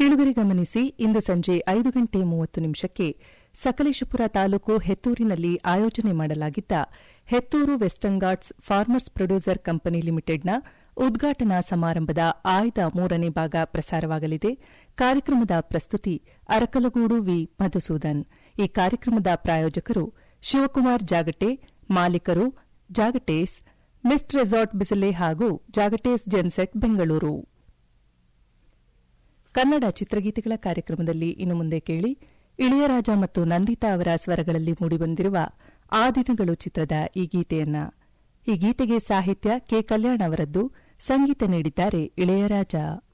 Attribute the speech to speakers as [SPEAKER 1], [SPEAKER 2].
[SPEAKER 1] ಕೇಳುಗರೆ ಗಮನಿಸಿ ಇಂದು ಸಂಜೆ ಐದು ಗಂಟೆ ಮೂವತ್ತು ನಿಮಿಷಕ್ಕೆ ಸಕಲೇಶಪುರ ತಾಲೂಕು ಹೆತ್ತೂರಿನಲ್ಲಿ ಆಯೋಜನೆ ಮಾಡಲಾಗಿದ್ದ Hethur Western Ghats farmers producer company ಲಿಮಿಟೆಡ್ನ ಉದ್ಘಾಟನಾ ಸಮಾರಂಭದ ಆಯ್ದ ಮೂರನೇ ಭಾಗ ಪ್ರಸಾರವಾಗಲಿದೆ ಕಾರ್ಯಕ್ರಮದ ಪ್ರಸ್ತುತಿ ಅರಕಲಗೂಡು ವಿ ಮಧುಸೂದನ್ ಈ ಕಾರ್ಯಕ್ರಮದ ಪ್ರಾಯೋಜಕರು ಶಿವಕುಮಾರ್ ಜಾಗಟೆ ಮಾಲೀಕರು ಜಾಗಟೇಸ್ ಮಿಸ್ಟ್ ರೆಸಾರ್ಟ್ ಬಿಸಿಲೆ ಹಾಗೂ ಜಾಗಟೇಸ್ ಜೆನ್ಸೆಟ್ ಬೆಂಗಳೂರು ಕನ್ನಡ ಚಿತ್ರಗೀತೆಗಳ ಕಾರ್ಯಕ್ರಮದಲ್ಲಿ ಇನ್ನು ಮುಂದೆ ಕೇಳಿ ಇಳೆಯರಾಜ ಮತ್ತು ನಂದಿತಾ ಅವರ ಸ್ವರಗಳಲ್ಲಿ ಮೂಡಿಬಂದಿರುವ ಆ ದಿನಗಳು ಚಿತ್ರದ ಈ ಗೀತೆಯನ್ನ ಈ ಗೀತೆಗೆ ಸಾಹಿತ್ಯ ಕೆ ಕಲ್ಯಾಣ್ ಅವರದ್ದು ಸಂಗೀತ ನೀಡಿದ್ದಾರೆ ಇಳೆಯರಾಜ